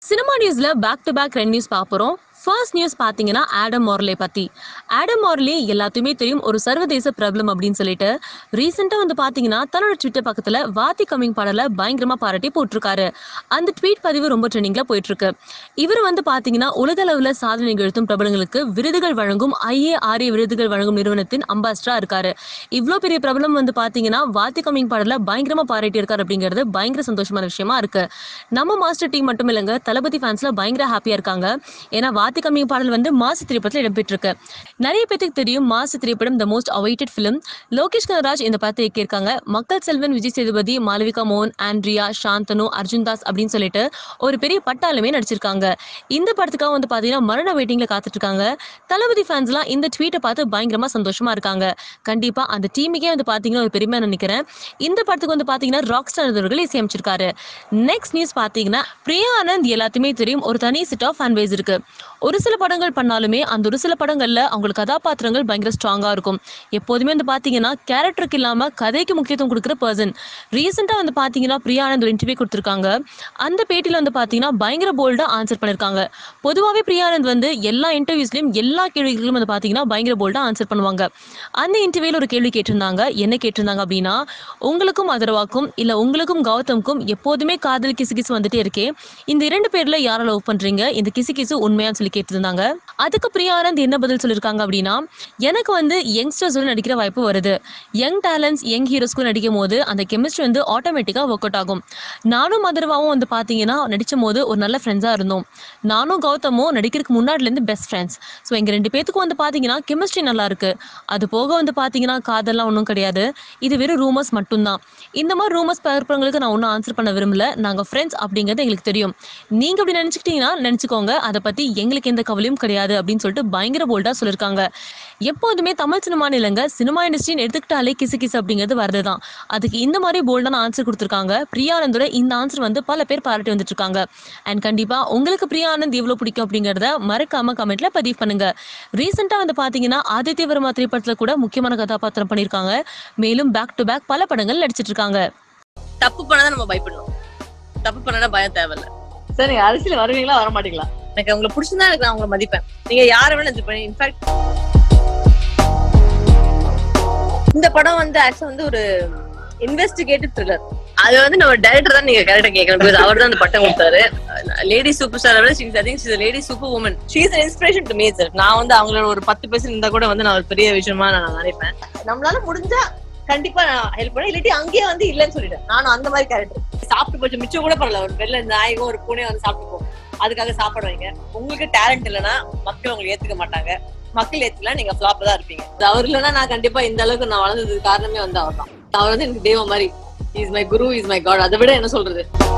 cinema நியூஸ்ல back to back ரெண்டு news பார்ப்போம் ஃபர்ஸ்ட் நியூஸ் பார்த்தீங்கன்னா ஆடம் மார்லே பத்தி ஆடம் மார்லே எல்லாத்தையுமே தெரியும் ஒரு சர்வதேச பிரபலம் அப்படின்னு சொல்லிட்டு ரீசெண்டாக வந்து பார்த்தீங்கன்னா தன்னோட ட்விட்டர் பக்கத்தில் வாத்தி கம்மிங் பாடலை பயங்கரமாக பாராட்டி போட்டிருக்காரு அந்த ட்வீட் பதிவு ரொம்ப ட்ரெண்டிங்கில் போயிட்டு இருக்கு இவர் வந்து பார்த்தீங்கன்னா உலக அளவில் சாதனை நிகழ்த்தும் பிரபலங்களுக்கு விருதுகள் வழங்கும் ஐஏஆர்ஏ விருதுகள் வழங்கும் நிறுவனத்தின் அம்பாஸ்டரா இருக்காரு இவ்வளோ பெரிய பிரபலம் வந்து பார்த்தீங்கன்னா வாத்தி கம்மிங் பாடலை பயங்கரமாக பாராட்டி இருக்காரு அப்படிங்கிறது பயங்கர சந்தோஷமான விஷயமா இருக்கு நம்ம மாஸ்டர் டீம் மட்டும் இல்லைங்க தளபதி ஃபேன்ஸ்ல பயங்கர ஹாப்பியா இருக்காங்க ஏன்னா வாத்தி கம்மிங் பாடல் வந்து மாசு திரைப்படத்தில் இடம்பெற்றிருக்கு நிறைய பேத்துக்கு தெரியும் மாசு திரைப்படம் the most awaited film Lokesh Kanagaraj இந்த படத்தை இயக்கியிருக்காங்க மக்கள் செல்வன் விஜய் சேதுபதி மாளவிகா மோகன் ஆண்ட்ரியா சாந்தனு அர்ஜுன் தாஸ் அப்படின்னு சொல்லிட்டு ஒரு பெரிய பட்டாலுமே நடிச்சிருக்காங்க இந்த படத்துக்காக வந்து பாத்தீங்கன்னா மரண வெயிட்டிங்ல காத்துட்டு இருக்காங்க தளபதி ஃபேன்ஸ்லாம் இந்த ட்வீட்டை பார்த்து பயங்கரமா சந்தோஷமா இருக்காங்க கண்டிப்பா அந்த டீமுக்கே வந்து பாத்தீங்கன்னா ஒரு பெருமையா நினைக்கிறேன் இந்த படத்துக்கு வந்து பாத்தீங்கன்னா ராக் ஸ்டார் அவர்கள் இசையமைச்சிருக்காரு நெக்ஸ்ட் நியூஸ் பாத்தீங்கன்னா பிரியா ஆனந்த் எல்லாத்தையுமே தெரியும் ஒரு தனி செட் ஆஃப் ஃபேன் பேஸ் இருக்கு ஒரு சில படங்கள் பண்ணாலுமே அந்த ஒரு சில படங்கள்ல அவங்களுக்கு கதாபாத்திரங்கள் பயங்கர ஸ்ட்ராங்கா இருக்கும் எப்போதுமே வந்து பாத்தீங்கன்னா கேரக்டருக்கு இல்லாம கதைக்கு முக்கியத்துவம் கொடுக்குற பர்சன் ரீசெண்டா வந்து பாத்தீங்கன்னா பிரியா ஆனந்த் ஒரு இன்டர்வியூ கொடுத்துருக்காங்க அந்த பேட்டியில வந்து பாத்தீங்கன்னா பயங்கர போல்டா ஆன்சர் பண்ணிருக்காங்க பொதுவாகவே பிரியா ஆனந்த் வந்து எல்லா இன்டர்வியூஸ்லயும் எல்லா கேள்விகளும் வந்து பாத்தீங்கன்னா பயங்கர போல்டா ஆன்சர் பண்ணுவாங்க அந்த இன்டர்வியூல ஒரு கேள்வி கேட்டிருந்தாங்க என்ன கேட்டிருந்தாங்க அப்படின்னா உங்களுக்கும் அதர்வாக்கும் இல்ல உங்களுக்கும் கௌதம்க்கும் எப்போதுமே காதல் கிசு கிசு வந்துட்டே இருக்கே இந்த இரண்டு பேர்ல யாரை லவ் பண்றீங்க இந்த கிசு கிசு உண்மையான்னு சொல்லி கேட்டிருந்தாங்க அதுக்கு பிரியா ஆனந்த் என்ன பதில் சொல்லியிருக்காங்க அப்படின்னா எனக்கு வந்து யங்ஸ்டர்ஸோட நடிக்கிற வாய்ப்பு வருது யங் டேலண்ட்ஸ் யங் ஹீரோஸ்க்கும் நடிக்கும் போது அந்த கெமிஸ்ட்ரி வந்து ஆட்டோமேட்டிக்காக ஒர்க் அவுட் ஆகும் நானும் மதுரவாவும் வந்து பார்த்தீங்கன்னா நடிச்சும் போது ஒரு நல்ல ஃப்ரெண்ட்ஸாக இருந்தோம் நானும் கௌதமும் நடிக்கிறதுக்கு முன்னாடிலேருந்து பெஸ்ட் ஃப்ரெண்ட்ஸ் ஸோ எங்கள் ரெண்டு பேத்துக்கும் வந்து பார்த்தீங்கன்னா கெமிஸ்ட்ரி நல்லா இருக்கு அது போக வந்து பார்த்தீங்கன்னா காதெல்லாம் ஒன்றும் கிடையாது இது வெறும் ரூமர்ஸ் மட்டும்தான் இந்த மாதிரி ரூமர்ஸ் பரப்புறவங்களுக்கு நான் ஒன்றும் ஆன்சர் பண்ண விரும்பல நாங்கள் ஃப்ரெண்ட்ஸ் அப்படிங்கிறது எங்களுக்கு தெரியும் நீங்கள் அப்படி நினச்சிக்கிட்டீங்கன்னா நினச்சிக்கோங்க அதை பற்றி எங்களுக்கு எந்த கவலையும் கிடையாது அப்படின்னு சொல்லிட்டு பயங்கர போல்டாக சொல்லியிருக்காங்க எப்போதுமே தமிழ் சினிமான்னு இல்லைங்க சினிமா இண்டஸ்ட்ரின்னு எடுத்துக்கிட்டாலே கிசு கிசு அப்படிங்கிறது வருது தான் அதுக்கு இந்த மாதிரி போல்டான ஆன்சர் கொடுத்துருக்காங்க பிரியானந்தோட இந்த ஆன்சர் வந்து பல பேர் பாராட்டி வந்துட்டு இருக்காங்க அண்ட் கண்டிப்பா உங்களுக்கு பிரியா ஆனந்த் எவ்வளவு பிடிக்கும் அப்படிங்கறத மறக்காம கமெண்ட்ல பதிவு பண்ணுங்க ரீசெண்டா வந்து பாத்தீங்கன்னா ஆதித்ய வர்மா திரைப்படத்துல கூட முக்கியமான கதாபாத்திரம் பண்ணியிருக்காங்க மேலும் பேக் டு பேக் பல படங்கள் நடிச்சிட்டு இருக்காங்க தப்பு பண்ணாதான் நம்ம பயப்படணும் தப்பு பண்ணா பயம் தேவையில்ல சார் நீங்க அரசியல் வருவீங்களா வர மாட்டீங்களா எனக்கு அவங்களை பிடிச்சிருந்தா எனக்கு நான் அவங்களை மதிப்பேன் நீங்க யாரை வேணா இது பண்ணி இன்ஃபேக்ட் இந்த படம் வந்து ஆக்சுவலா வந்து ஒரு இன்வெஸ்டிகேட்டிவ் த்ரில்லர் அது வந்து நம்ம டைரக்டர் தான் நீங்க கரெக்டா கேட்கணும் பிகாஸ் அவர் தான் அந்த பட்டம் கொடுத்தாரு லேடி சூப்பர் ஸ்டார் விட she's I think she's lady super woman she's inspiration to me sir நான் வந்து அவங்களோட ஒரு பத்து பேர் இருந்தா கூட வந்து நான் ஒரு பெரிய விஷயமா நான் நினைப்பேன் நம்மளால முடிஞ்சா கண்டிப்பா நான் ஹெல்ப் பண்ணேன் இல்லாட்டி அங்கேயே வந்து இல்லைன்னு சொல்லிட்டேன் நானும் அந்த மாதிரி கேரக்டர் சாப்பிட்டு போச்சு மிச்சம் கூட பரவாயில்ல ஒரு வெளில நாயகம் ஒரு பூனையும் வந்து சாப்பிட்டு போகும் அதுக்காக சாப்பாடு வைங்க உங்களுக்கு டேலண்ட் இல்லைன்னா மக்கள் உங்களை ஏத்துக்க மாட்டாங்க மக்கள் ஏத்துக்கலாம் நீங்க ஃபிளாப் தான் இருப்பீங்க அது அவர் இல்லைன்னா நான் கண்டிப்பா இந்த அளவுக்கு நான் வளர்ந்ததுக்கு காரணமே வந்து அவர் தான் அவர் வந்து எனக்கு தெய்வம் மாதிரி is my guru is my god அதை விட என்ன சொல்றது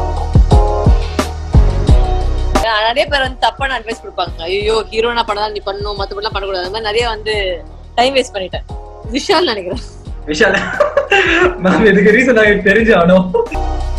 ஆஹ் நிறைய பேர் வந்து தப்பான அட்வைஸ் கொடுப்பாங்க ஐயோ ஹீரோனா பண்ணதான் நீ பண்ணணும் மத்தபடிலாம் பண்ணக்கூடாது அந்த மாதிரி நிறைய வந்து டைம் வேஸ்ட் பண்ணிட்டேன் விஷால் நினைக்கிறேன் விஷால் மேம் இதுக்கு ரீசன் எனக்கு தெரிஞ்சானோ